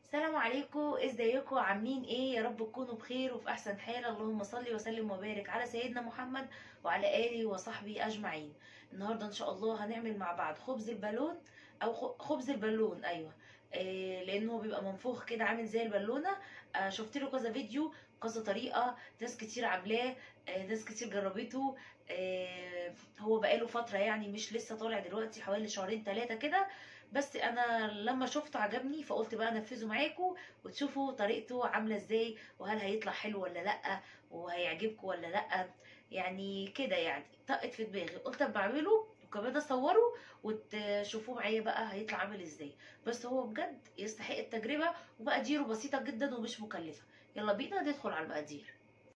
السلام عليكم ازيكم عاملين ايه يا رب تكونوا بخير وفي احسن حال اللهم صل وسلم وبارك على سيدنا محمد وعلى اله وصحبه اجمعين النهارده ان شاء الله هنعمل مع بعض خبز البالون او خ- خبز البالون ايوه إيه لانه هو بيبقى منفوخ كده عامل زي البالونه آه شفت له كذا فيديو كذا طريقه ناس كتير عاملاه آه ناس كتير جربته آه هو بقاله فتره يعني مش لسه طالع دلوقتي حوالي شهرين ثلاثه كده بس انا لما شفته عجبني فقلت بقى انفذه معاكم وتشوفوا طريقته عامله ازاي وهل هيطلع حلو ولا لا وهيعجبكم ولا لا يعني كده يعني طقت في دماغي قلت اما اعمله وكمان اصوره وتشوفوه معايا بقى هيطلع عامل ازاي بس هو بجد يستحق التجربه ومقاديره بسيطه جدا ومش مكلفه يلا بينا ندخل على المقادير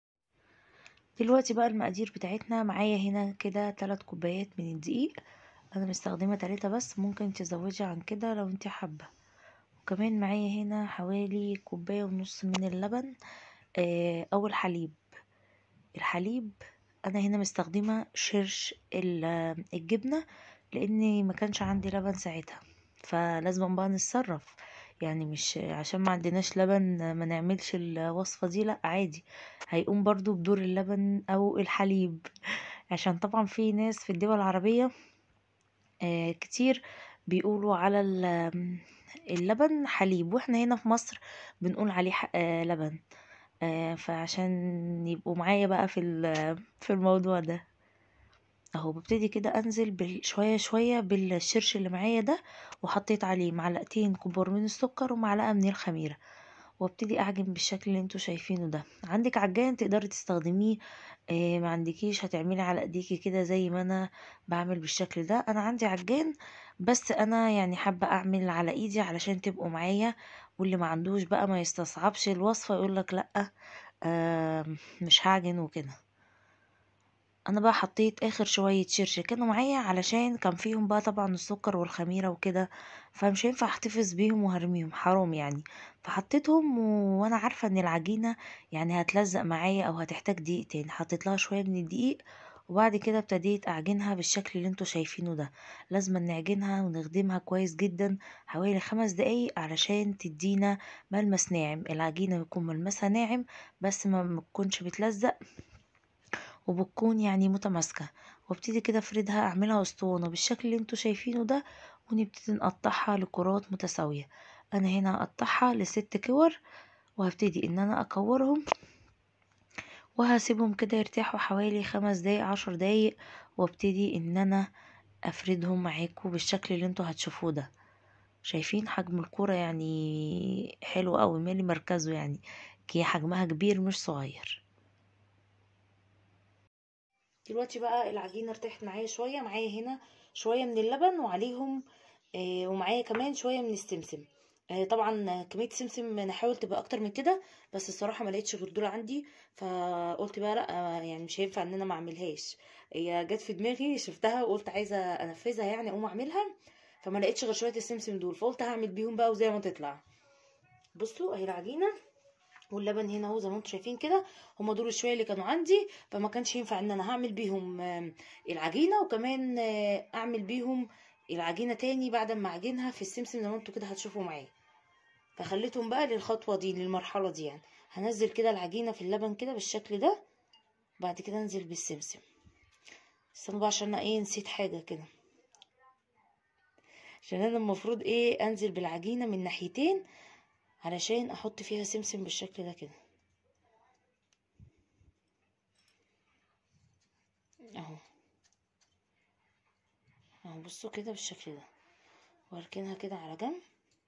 دلوقتي بقى المقادير بتاعتنا معايا هنا كده 3 كوبايات من الدقيق انا مستخدمه تلاتة بس ممكن تزودي عن كده لو انت حابه وكمان معايا هنا حوالي كوبايه ونص من اللبن آه، او الحليب الحليب انا هنا مستخدمه شرش ال- الجبنه لاني ما كانش عندي لبن ساعتها فلازم بقى نتصرف يعني مش عشان ما عندناش لبن ما نعملش الوصفه دي لا عادي هيقوم برضو بدور اللبن او الحليب عشان طبعا في ناس في الدول العربيه آه، كتير بيقولوا على ال- اللبن حليب واحنا هنا في مصر بنقول عليه ح- آه، لبن آه، فعشان يبقوا معايا بقى في ال- في الموضوع ده اهو ببتدي كده انزل بال- شويه شويه بالشرش اللي معايا ده وحطيت عليه معلقتين كبار من السكر ومعلقه من الخميره وابتدي اعجن بالشكل اللي انتوا شايفينه ده عندك عجان تقدري تستخدميه آه، ما عندكيش هتعملي على ايديكي كده زي ما انا بعمل بالشكل ده انا عندي عجان بس انا يعني حابه اعمل على ايدي علشان تبقوا معايا واللي ما عندوش بقى ما يستصعبش الوصفه يقولك لا آه مش هعجن وكده انا بقى حطيت اخر شويه شرش كانوا معايا علشان كان فيهم بقى طبعا السكر والخميره وكده فمش هينفع احتفظ بيهم وهرميهم حرام يعني فحطيتهم و... وانا عارفه ان العجينه يعني هتلزق معايا او هتحتاج دقيقتين حطيت لها شويه من الدقيق وبعد كده ابتديت اعجنها بالشكل اللي انتوا شايفينه ده لازم نعجنها ونخدمها كويس جدا حوالي خمس دقايق علشان تدينا ملمس ناعم العجينه يكون ملمسها ناعم بس ما ما تكونش بتلزق وبتكون يعني متماسكة وابتدي كده افردها اعملها اسطوانة بالشكل اللي انتوا شايفينه ده ونبتدي نقطعها لكرات متساوية انا هنا هقطعها لست كور وهبتدي ان انا اكورهم وهسيبهم كده يرتاحوا حوالي خمس دقايق عشر دقايق وابتدي ان انا افردهم معاكم بالشكل اللي انتوا هتشوفوه ده شايفين حجم الكورة يعني حلو قوي مالي مركزه يعني هي حجمها كبير مش صغير دلوقتي بقى العجينة ارتاحت معايا شوية معايا هنا شوية من اللبن وعليهم آه ومعايا كمان شوية من السمسم آه طبعا كمية السمسم انا حاولت بقى اكتر من كده بس الصراحة ما لقيتش غير دول عندي فقلت بقى لا آه يعني مش هينفع ان انا ما اعملهاش هي جت في دماغي شفتها وقلت عايزة انفذها يعني اقوم اعملها فما لقيتش غير شوية السمسم دول فقلت هعمل بيهم بقى وزي ما تطلع بصوا اهي العجينة واللبن هنا اهو زي ما انتم شايفين كده هما دول الشويه اللي كانوا عندي فما كانش ينفع ان انا هعمل بيهم آم، العجينه وكمان آه، اعمل بيهم العجينه تاني بعد ما اعجنها في السمسم زي ما انتم كده هتشوفوا معايا فخليتهم بقى للخطوه دي للمرحله دي يعني هنزل كده العجينه في اللبن كده بالشكل ده بعد كده انزل بالسمسم استنوا بقى عشان انا ايه نسيت حاجه كده عشان انا المفروض ايه انزل بالعجينه من ناحيتين علشان احط فيها سمسم بالشكل ده كده اهو اهو بصوا كده بالشكل ده واركنها كده على جنب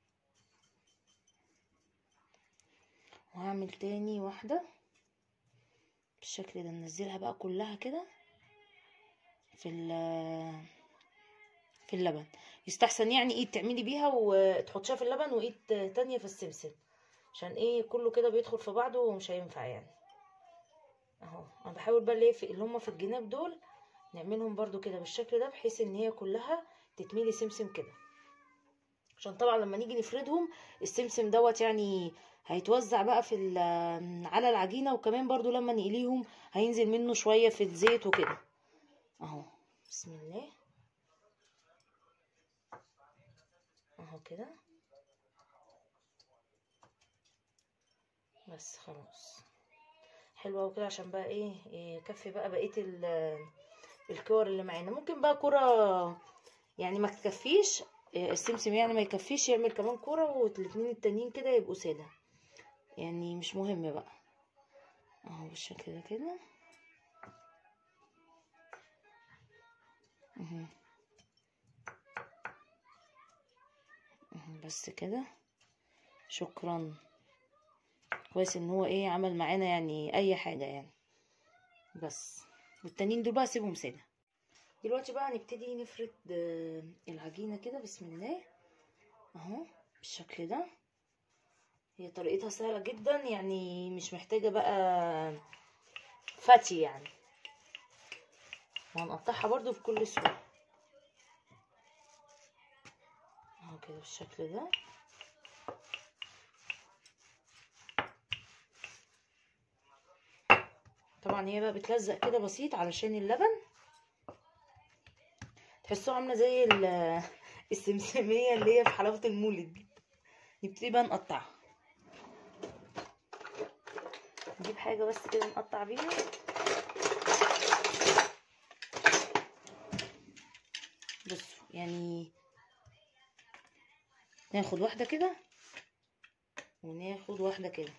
وهعمل تاني واحدة بالشكل ده ننزلها بقى كلها كده في ال- في اللبن يستحسن يعني ايد تعملي بيها وتحطيها في اللبن وايد تانية في السمسم عشان ايه كله كده بيدخل في بعضه ومش هينفع يعني اهو انا بحاول بقى اللي, في اللي هم في الجناب دول نعملهم برضو كده بالشكل ده بحيث ان هي كلها تتميلي سمسم كده عشان طبعا لما نيجي نفردهم السمسم دوت يعني هيتوزع بقى في ال- على العجينة وكمان برضو لما نقليهم هينزل منه شوية في الزيت وكده اهو بسم الله اهو كده بس خلاص حلو قوي كده عشان بقى ايه يكفي بقى بقيه ال- الكور اللي معانا ممكن بقى كرة يعني ما تكفيش السمسم يعني ما يكفيش يعمل كمان كرة والاتنين التانيين كده يبقوا سادة يعني مش مهم بقى اهو بالشكل ده كده اهو. اهو بس كده شكرا كويس ان هو ايه عمل معانا يعني اي حاجة يعني بس والتانيين دول بقى سيبهم سادة دلوقتي بقى هنبتدي نفرد آه، العجينة كده بسم الله اهو بالشكل ده هي طريقتها سهلة جدا يعني مش محتاجة بقى فتي يعني وهنقطعها برضو بكل سهولة اهو كده بالشكل ده طبعا هي بقى بتلزق كده بسيط علشان اللبن تحسوها عامله زي ال- السمسميه اللي هي في حلاوه المولد نبتدي بقى نقطعها نجيب حاجه بس كده نقطع بيها بصوا يعني ناخد واحده كده وناخد واحده كده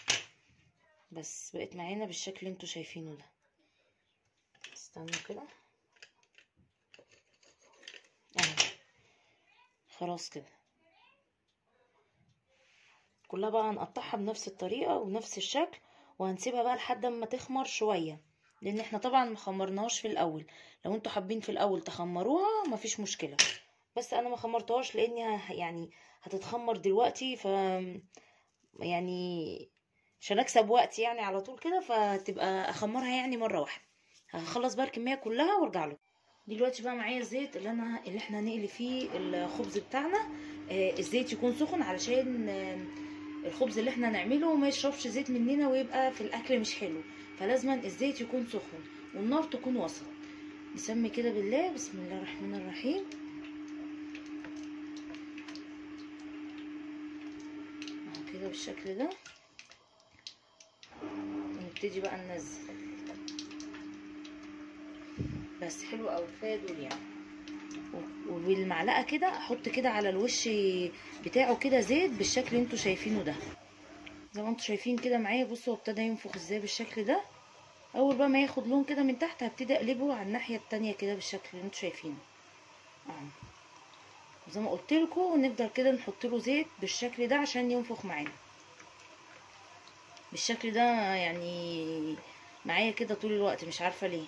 بس بقت معانا بالشكل اللي انتوا شايفينه ده استنوا كده اهي خلاص كده كلها بقى هنقطعها بنفس الطريقة ونفس الشكل وهنسيبها بقى لحد ما تخمر شوية لان احنا طبعا ما خمرناهاش في الاول لو انتوا حابين في الاول تخمروها مفيش مشكلة بس انا ما خمرتهاش لاني ه- يعني هتتخمر دلوقتي ف يعني عشان اكسب وقت يعني على طول كده فتبقى اخمرها يعني مره واحده هخلص بقى الكميه كلها وارجع له دلوقتي بقى معايا الزيت اللي انا اللي احنا هنقلي فيه الخبز بتاعنا آه الزيت يكون سخن علشان آه الخبز اللي احنا نعمله ما يشربش زيت مننا ويبقى في الاكل مش حلو فلازما الزيت يكون سخن والنار تكون وسط نسمي كده بالله بسم الله الرحمن الرحيم اهو كده بالشكل ده ونبتدي بقى ننزل بس حلو قوي كفايه دول يعني و- وبالمعلقه كده احط كده على الوش بتاعه كده زيت بالشكل اللي انتوا شايفينه ده زي ما انتوا شايفين كده معايا بصوا هو ابتدى ينفخ ازاي بالشكل ده اول بقى ما ياخد لون كده من تحت هبتدي اقلبه على الناحيه التانية كده بالشكل اللي انتوا شايفينه اهو زي ما قلت لكم نفضل كده نحط له زيت بالشكل ده عشان ينفخ معانا بالشكل ده يعني معايا كده طول الوقت مش عارفه ليه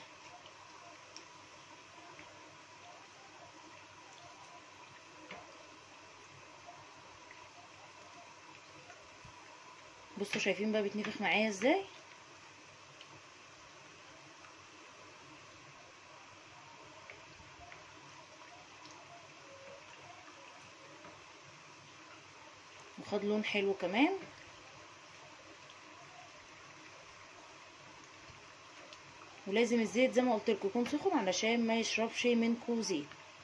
بصوا شايفين بقى بيتنفخ معايا ازاي وخد لون حلو كمان ولازم الزيت زي ما قلت لكم يكون سخن علشان ما يشربش منكم زيت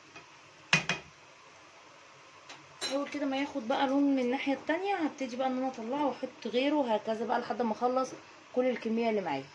اول كده ما ياخد بقى لون من الناحيه التانية هبتدي بقى ان انا اطلعه واحط غيره وهكذا بقى لحد ما اخلص كل الكميه اللي معايا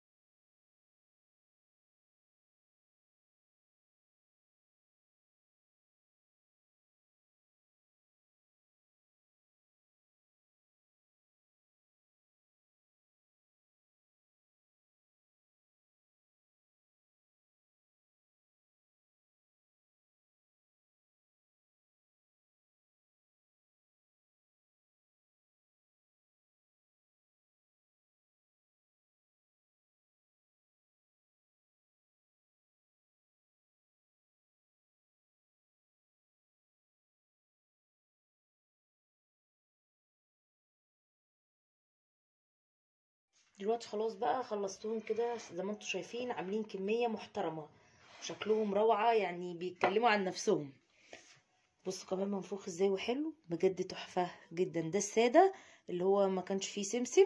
دلوقتي خلاص بقى خلصتهم كده زي ما انتم شايفين عاملين كميه محترمه شكلهم روعه يعني بيتكلموا عن نفسهم بصوا كمان منفوخ ازاي وحلو بجد تحفه جدا ده الساده اللي هو ما كانش فيه سمسم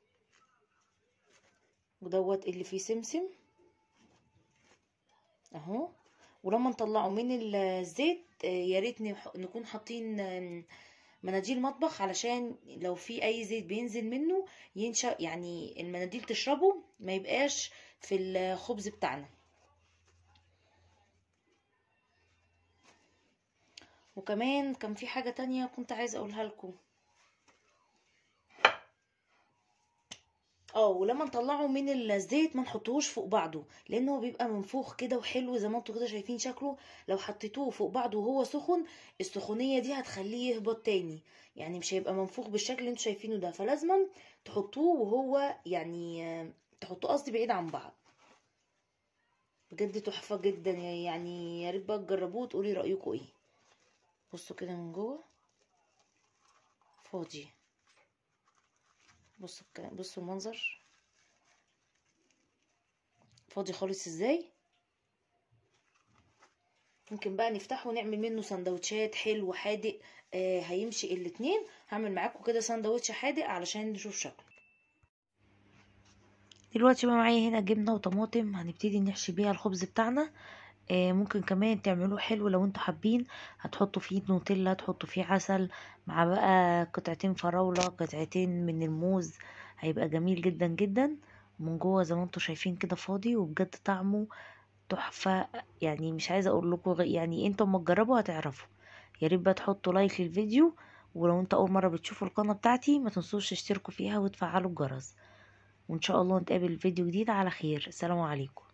ودوت اللي فيه سمسم اهو ولما نطلعه من الزيت آه، يا ريت نح- نكون حاطين آم، مناديل مطبخ علشان لو في اي زيت بينزل منه ينشا يعني المناديل تشربه ما يبقاش في الخبز بتاعنا وكمان كان في حاجة تانية كنت عايزة اقولها لكم اه ولما نطلعه من الزيت ما نحطوهوش فوق بعضه لانه هو بيبقى منفوخ كده وحلو زي ما انتوا كده شايفين شكله لو حطيتوه فوق بعضه وهو سخن السخونيه دي هتخليه يهبط تاني يعني مش هيبقى منفوخ بالشكل اللي انتوا شايفينه ده فلازما تحطوه وهو يعني آه، تحطوه قصدي بعيد عن بعض بجد تحفه جدا يعني يا ريت بقى تجربوه وتقولي رايكم ايه بصوا كده من جوه فاضي بصوا الكلام بصوا المنظر فاضي خالص ازاي ممكن بقى نفتحه ونعمل منه سندوتشات حلو حادق آه هيمشي الاتنين هعمل معاكم كده سندوتش حادق علشان نشوف شكله دلوقتي بقى معايا هنا جبنه وطماطم هنبتدي نحشي بيها الخبز بتاعنا آه ممكن كمان تعملوه حلو لو انتوا حابين هتحطوا فيه نوتيلا تحطوا فيه عسل مع بقى قطعتين فراولة قطعتين من الموز هيبقى جميل جدا جدا من جوه زي ما انتوا شايفين كده فاضي وبجد طعمه تحفة يعني مش عايزة اقول لكم غ- يعني انتوا اما تجربوا هتعرفوا يا ريت بقى تحطوا لايك للفيديو ولو انت اول مرة بتشوفوا القناة بتاعتي ما تنسوش تشتركوا فيها وتفعلوا الجرس وان شاء الله نتقابل في فيديو جديد على خير السلام عليكم